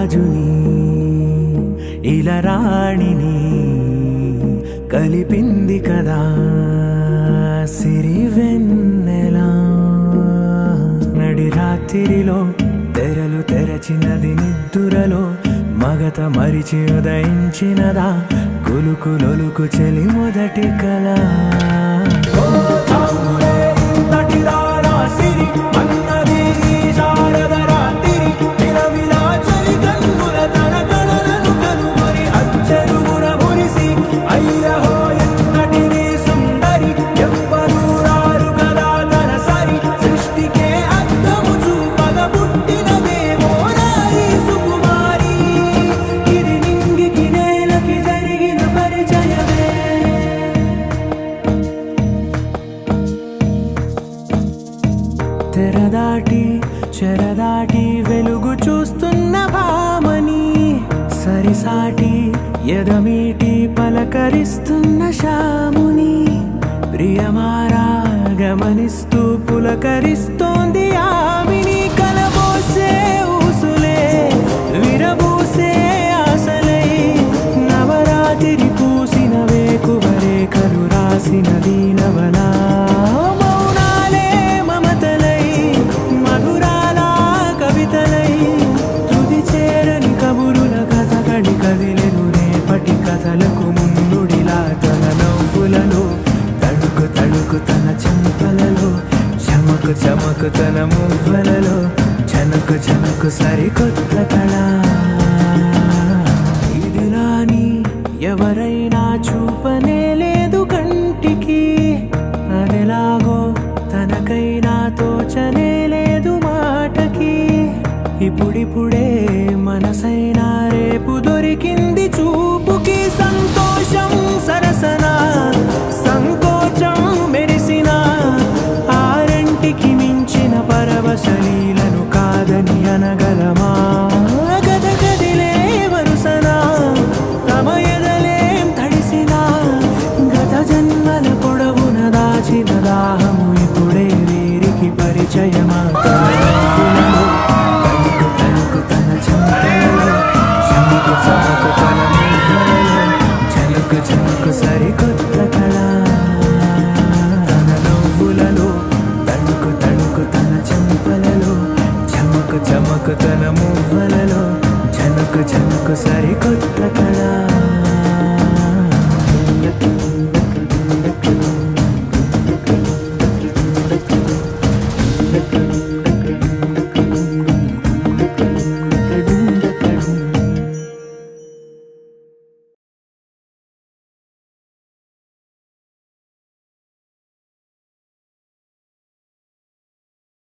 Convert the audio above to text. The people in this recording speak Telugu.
రాజుని ఇలా రాణిని కలిపింది కదా సిరి వెన్నెలా నడి రాత్రిలో తెరలు తెరచినది నిద్దురలో మగత మరిచి ఉదయించినదా కులుకు లొలుకు చెలి మొదటి కళ అయ్యహో ఎంతటిని సుందరి ఎవ్వరూ రారు కదా తన సరి సృష్టికే అర్థము చూపగ పుట్టినదేమో నారీ సుకుమారి ఇది నింగికి నేలకి జరిగిన పరిచయమే తెరదాటి చెరదాటి వెలుగు చూస్తున్న భామని సరిసాటి ఎదమీటి పలకరిస్తున్న శాముని ప్రియమారా గమనిస్తూ పులకరిస్తోంది ఆమిని కలబోసే ఊసులే విరబూసే ఆశలై నవరాత్రి పూసిన వేకువరేఖలు రాసిన దీనవలా మౌనాలే మమతలై మధురాల కవితలై తుది చేరని కబురుల కథ కడి కదిలెను రేపటి కథలకు ముందుడిలా తన నవ్వులలో తడుకు తడుకు తన చెంపలలో చమకు చమకు తన మువ్వలలో చనుకు చనుకు సరికొత్త కళ ఇదిలాని ఎవరైనా చూపనే లేదు కంటికి అదెలాగో తనకైనా తోచనే లేదు మాటకి ఇప్పుడిప్పుడే మనసైనా రేపు దొరికింది చూపుకి సంతోషం సరసన సంకోచం మెరిసిన ఆరంటికి మించిన పరవశలీలను కాదని అనగలమా గద గదిలే వరుసనా తమ ఎదలేం తడిసినా గత జన్మల పొడవున దాచిన దాహము ఇప్పుడే వీరికి పరిచయమా తన నవ్వులలో, తణుకు తణుకు తన చెంపలలో, చముకు చముకు తన మువ్వలలో, చనుకు చనుకు సరికొత్త కళ తన నవ్వులలో తణుకు తణుకు తన చెంపలలో చమకు చమకు తన మువ్వలలో చనుకు చనుకు సరికొత్త కళ